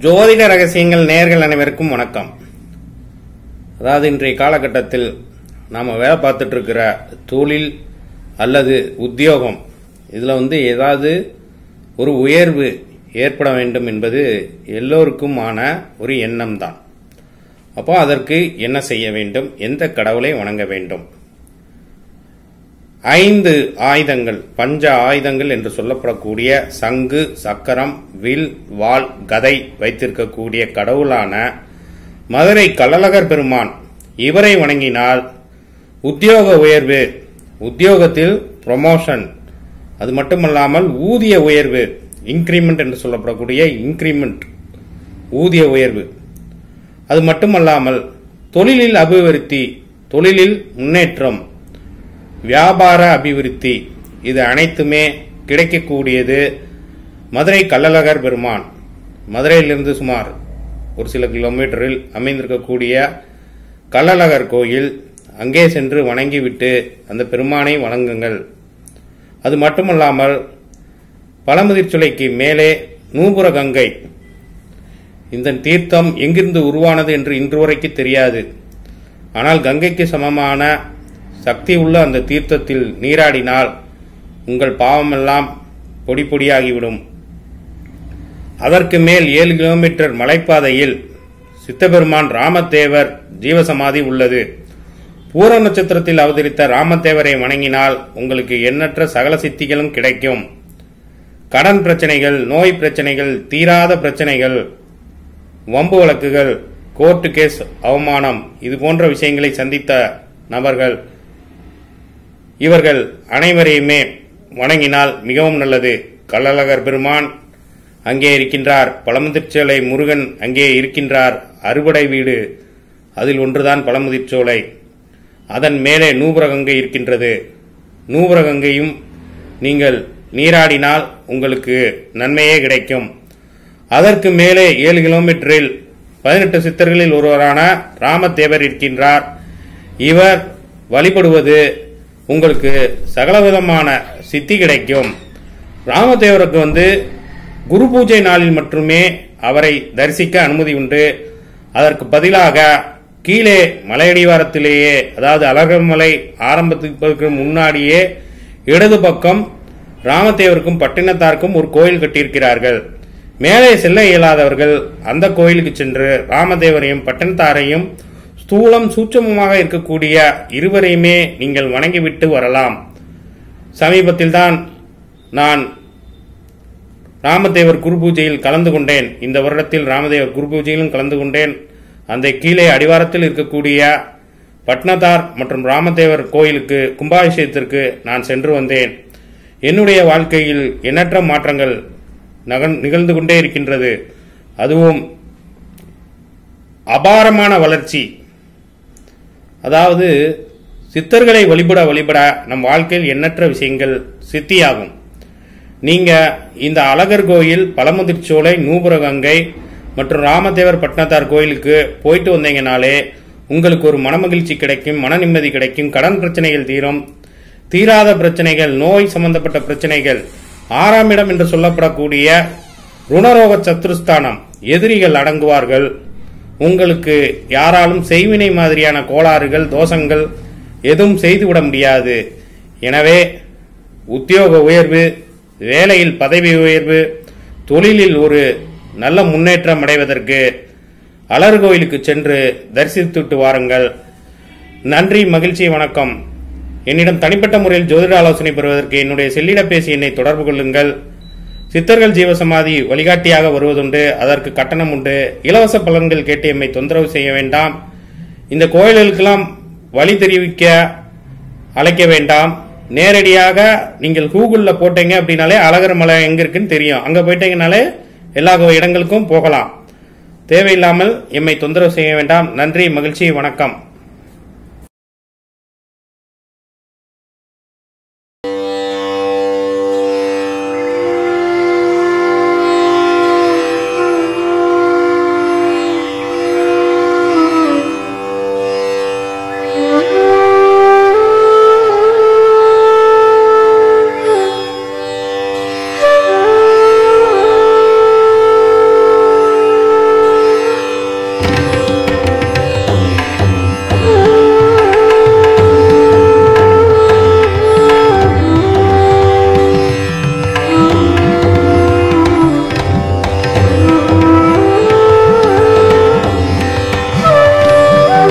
ஜோதிட ரகசியங்கள் நேர்கள் அனைவருக்கும் வணக்கம் அதாவது இன்றைய காலகட்டத்தில் நாம் வேலை பார்த்துட்டு இருக்கிற தொழில் அல்லது உத்தியோகம் இதில் வந்து ஏதாவது ஒரு உயர்வு ஏற்பட வேண்டும் என்பது எல்லோருக்குமான ஒரு எண்ணம் தான் அப்போ அதற்கு என்ன செய்ய வேண்டும் எந்த கடவுளை வணங்க வேண்டும் ஐந்து ஆயுதங்கள் பஞ்ச ஆயுதங்கள் என்று சொல்லப்படக்கூடிய சங்கு சக்கரம் வில் வாள் கதை வைத்திருக்கக்கூடிய கடவுளான மதுரை கள்ளழகர் பெருமான் இவரை வணங்கினால் உத்தியோக உயர்வு உத்தியோகத்தில் ப்ரொமோஷன் அது மட்டுமல்லாமல் ஊதிய உயர்வு இன்கிரிமெண்ட் என்று சொல்லப்படக்கூடிய இன்கிரிமெண்ட் ஊதிய உயர்வு அது மட்டுமல்லாமல் தொழிலில் அபிவிருத்தி தொழிலில் முன்னேற்றம் வியாபார அபிவிருத்தி இது அனைத்துமே கிடைக்கக்கூடியது மதுரை கள்ளழகர் பெருமான் மதுரையிலிருந்து சுமார் ஒரு சில கிலோமீட்டரில் அமைந்திருக்கக்கூடிய கள்ளழகர் கோயில் அங்கே சென்று வணங்கிவிட்டு அந்த பெருமானை வணங்குங்கள் அது மட்டுமல்லாமல் பழமுதிர்ச்சோலைக்கு மேலே நூபுர கங்கை இந்த தீர்த்தம் எங்கிருந்து உருவானது என்று இன்று வரைக்கும் தெரியாது ஆனால் கங்கைக்கு சமமான சக்தி உள்ள அந்த தீர்த்தத்தில் நீராடினால் உங்கள் பாவமெல்லாம் பொடி பொடியாகிவிடும் அதற்கு மேல் ஏழு கிலோமீட்டர் மலைப்பாதையில் சித்தபெருமான் ராமதேவர் ஜீவசமாதி உள்ளது பூர நட்சத்திரத்தில் அவதரித்த ராமதேவரை வணங்கினால் உங்களுக்கு எண்ணற்ற சகல சித்திகளும் கிடைக்கும் கடன் பிரச்சனைகள் நோய் பிரச்சனைகள் தீராத பிரச்சனைகள் வம்பு வழக்குகள் கோர்ட்டு கேஸ் அவமானம் இது போன்ற விஷயங்களை சந்தித்த நபர்கள் இவர்கள் அனைவரையுமே வணங்கினால் மிகவும் நல்லது கள்ளழகர் பெருமான் அங்கே இருக்கின்றார் பழமுதிர்ச்சோலை முருகன் அங்கே இருக்கின்றார் அறுபடை வீடு அதில் ஒன்றுதான் பழமுதிர்ச்சோலை அதன் மேலே நூபுரகங்கை இருக்கின்றது நூபுரகங்கையும் நீங்கள் நீராடினால் உங்களுக்கு நன்மையே கிடைக்கும் அதற்கு மேலே ஏழு கிலோமீட்டரில் பதினெட்டு சித்தர்களில் ஒருவரான ராமதேவர் இருக்கின்றார் இவர் வழிபடுவது உங்களுக்கு சகலவிதமான சித்தி கிடைக்கும் ராமதேவருக்கு வந்து குரு பூஜை நாளில் மட்டுமே அவரை தரிசிக்க அனுமதி உண்டு அதற்கு பதிலாக கீழே மலையடிவாரத்திலேயே அதாவது அழகர் மலை ஆரம்பத்துக்கு முன்னாடியே இடது பக்கம் ராமதேவருக்கும் பட்டினத்தாருக்கும் ஒரு கோயில் கட்டியிருக்கிறார்கள் மேலே செல்ல இயலாதவர்கள் அந்த கோயிலுக்கு சென்று ராமதேவரையும் பட்டினத்தாரையும் ஸ்தூலம் சூட்சமமாக இருக்கக்கூடிய இருவரையுமே நீங்கள் வணங்கிவிட்டு வரலாம் சமீபத்தில் தான் நான் ராமதேவர் குரு பூஜையில் கலந்து கொண்டேன் இந்த வருடத்தில் ராமதேவர் குரு பூஜையிலும் கலந்து கொண்டேன் அந்த கீழே அடிவாரத்தில் இருக்கக்கூடிய பட்னதார் மற்றும் ராமதேவர் கோயிலுக்கு கும்பாபிஷேகத்திற்கு நான் சென்று வந்தேன் என்னுடைய வாழ்க்கையில் எண்ணற்ற மாற்றங்கள் நகன் நிகழ்ந்து கொண்டே இருக்கின்றது அதுவும் அபாரமான வளர்ச்சி அதாவது சித்தர்களை வழிபட வழிபட நம் வாழ்க்கையில் எண்ணற்ற விஷயங்கள் சித்தியாகும் நீங்க இந்த அழகர் கோயில் பழமுதிர்ச்சோலை நூபுரகங்கை மற்றும் ராமதேவர் பட்னத்தார் கோயிலுக்கு போயிட்டு வந்தீங்கனாலே உங்களுக்கு ஒரு மனமகிழ்ச்சி கிடைக்கும் மன நிம்மதி கிடைக்கும் கடன் பிரச்சனைகள் தீரும் தீராத பிரச்சனைகள் நோய் சம்பந்தப்பட்ட பிரச்சனைகள் ஆறாம் இடம் என்று சொல்லப்படக்கூடிய ருணரோக சத்துருஸ்தானம் எதிரிகள் அடங்குவார்கள் உங்களுக்கு யாராலும் செய்வினை மாதிரியான கோளாறுகள் தோஷங்கள் எதுவும் செய்துவிட முடியாது எனவே உத்தியோக உயர்வு வேலையில் பதவி உயர்வு தொழிலில் ஒரு நல்ல முன்னேற்றம் அடைவதற்கு அலர் கோயிலுக்கு சென்று தரிசித்துவிட்டு வாருங்கள் நன்றி மகிழ்ச்சி வணக்கம் என்னிடம் தனிப்பட்ட முறையில் ஜோதிட ஆலோசனை பெறுவதற்கு என்னுடைய செல்லிடப்பேசி எண்ணை தொடர்பு கொள்ளுங்கள் சித்தர்கள் ஜீவசமாதி வழிகாட்டியாக வருவதுண்டு அதற்கு கட்டணம் உண்டு இலவச பலன்கள் கேட்டு எம்மை தொந்தரவு செய்ய வேண்டாம் இந்த கோயில்களுக்கெல்லாம் வழி தெரிவிக்க அழைக்க வேண்டாம் நேரடியாக நீங்கள் கூகுளில் போட்டீங்க அப்படின்னாலே அழகர் மலை எங்க இருக்குன்னு தெரியும் அங்க போயிட்டீங்கனாலே எல்லா இடங்களுக்கும் போகலாம் தேவையில்லாமல் எம்மை தொந்தரவு செய்ய வேண்டாம் நன்றி மகிழ்ச்சி வணக்கம்